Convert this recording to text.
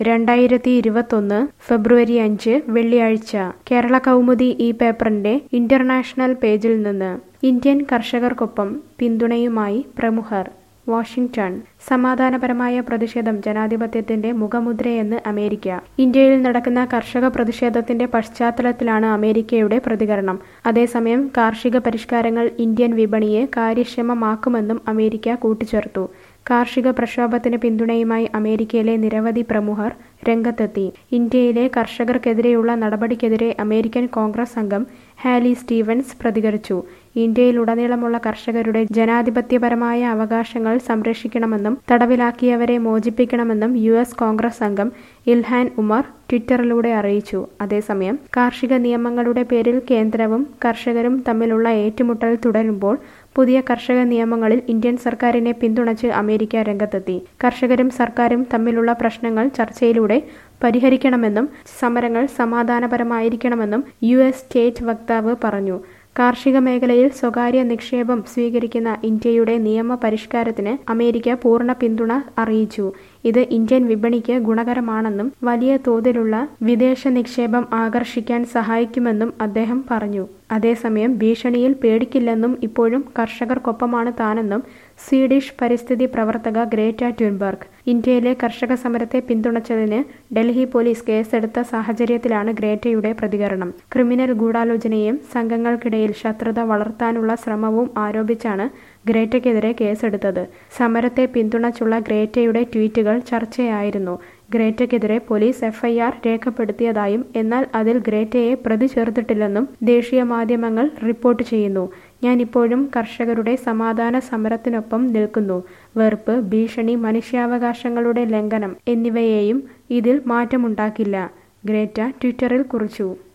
രണ്ടായിരത്തി ഇരുപത്തൊന്ന് ഫെബ്രുവരി അഞ്ച് വെള്ളിയാഴ്ച കേരള കൗമുദി ഈ പേപ്പറിന്റെ ഇന്റർനാഷണൽ പേജിൽ നിന്ന് ഇന്ത്യൻ കർഷകർക്കൊപ്പം പിന്തുണയുമായി പ്രമുഖർ വാഷിംഗ്ടൺ സമാധാനപരമായ പ്രതിഷേധം ജനാധിപത്യത്തിന്റെ മുഖമുദ്രയെന്ന് അമേരിക്ക ഇന്ത്യയിൽ നടക്കുന്ന കർഷക പ്രതിഷേധത്തിന്റെ പശ്ചാത്തലത്തിലാണ് അമേരിക്കയുടെ പ്രതികരണം അതേസമയം കാർഷിക പരിഷ്കാരങ്ങൾ ഇന്ത്യൻ വിപണിയെ കാര്യക്ഷമമാക്കുമെന്നും അമേരിക്ക കൂട്ടിച്ചേർത്തു കാർഷിക പ്രക്ഷോഭത്തിന് പിന്തുണയുമായി അമേരിക്കയിലെ നിരവധി പ്രമുഖർ രംഗത്തെത്തി ഇന്ത്യയിലെ കർഷകർക്കെതിരെയുള്ള നടപടിക്കെതിരെ അമേരിക്കൻ കോൺഗ്രസ് അംഗം ഹാലി സ്റ്റീവൻസ് പ്രതികരിച്ചു ഇന്ത്യയിലുടനീളമുള്ള കർഷകരുടെ ജനാധിപത്യപരമായ അവകാശങ്ങൾ സംരക്ഷിക്കണമെന്നും തടവിലാക്കിയവരെ മോചിപ്പിക്കണമെന്നും യു എസ് കോൺഗ്രസ് അംഗം ഇൽഹാൻ ഉമർ ട്വിറ്ററിലൂടെ അറിയിച്ചു അതേസമയം കാർഷിക നിയമങ്ങളുടെ പേരിൽ കേന്ദ്രവും കർഷകരും തമ്മിലുള്ള ഏറ്റുമുട്ടൽ തുടരുമ്പോൾ പുതിയ കർഷക നിയമങ്ങളിൽ ഇന്ത്യൻ സർക്കാരിനെ പിന്തുണച്ച് അമേരിക്ക രംഗത്തെത്തി കർഷകരും സർക്കാരും തമ്മിലുള്ള പ്രശ്നങ്ങൾ ചർച്ചയിലൂടെ പരിഹരിക്കണമെന്നും സമരങ്ങൾ സമാധാനപരമായിരിക്കണമെന്നും യു എസ് സ്റ്റേറ്റ് വക്താവ് പറഞ്ഞു കാർഷിക മേഖലയിൽ സ്വകാര്യ നിക്ഷേപം സ്വീകരിക്കുന്ന ഇന്ത്യയുടെ നിയമ പരിഷ്കാരത്തിന് അമേരിക്ക പൂർണ്ണ പിന്തുണ അറിയിച്ചു ഇത് ഇന്ത്യൻ വിപണിക്ക് ഗുണകരമാണെന്നും വലിയ തോതിലുള്ള വിദേശ നിക്ഷേപം ആകർഷിക്കാൻ സഹായിക്കുമെന്നും അദ്ദേഹം പറഞ്ഞു അതേസമയം ഭീഷണിയിൽ പേടിക്കില്ലെന്നും ഇപ്പോഴും കർഷകർക്കൊപ്പമാണ് താനെന്നും സ്വീഡിഷ് പരിസ്ഥിതി പ്രവർത്തക ഗ്രേറ്റ ട്യൂൻബർഗ് ഇന്ത്യയിലെ കർഷക സമരത്തെ പിന്തുണച്ചതിന് ഡൽഹി പോലീസ് കേസെടുത്ത സാഹചര്യത്തിലാണ് ഗ്രേറ്റയുടെ പ്രതികരണം ക്രിമിനൽ ഗൂഢാലോചനയും സംഘങ്ങൾക്കിടയിൽ ശത്രുത വളർത്താനുള്ള ശ്രമവും ആരോപിച്ചാണ് ഗ്രേറ്റയ്ക്കെതിരെ കേസെടുത്തത് സമരത്തെ പിന്തുണച്ചുള്ള ഗ്രേറ്റയുടെ ട്വീറ്റുകൾ ചർച്ചയായിരുന്നു ഗ്രേറ്റയ്ക്കെതിരെ പോലീസ് എഫ്ഐആർ രേഖപ്പെടുത്തിയതായും എന്നാൽ അതിൽ ഗ്രേറ്റയെ പ്രതി ചേർത്തിട്ടില്ലെന്നും ദേശീയ മാധ്യമങ്ങൾ റിപ്പോർട്ട് ചെയ്യുന്നു ഞാൻ ഇപ്പോഴും കർഷകരുടെ സമാധാന സമരത്തിനൊപ്പം നിൽക്കുന്നു വെറുപ്പ് ഭീഷണി മനുഷ്യാവകാശങ്ങളുടെ ലംഘനം എന്നിവയെയും ഇതിൽ മാറ്റമുണ്ടാക്കില്ല ഗ്രേറ്റ ട്വിറ്ററിൽ കുറിച്ചു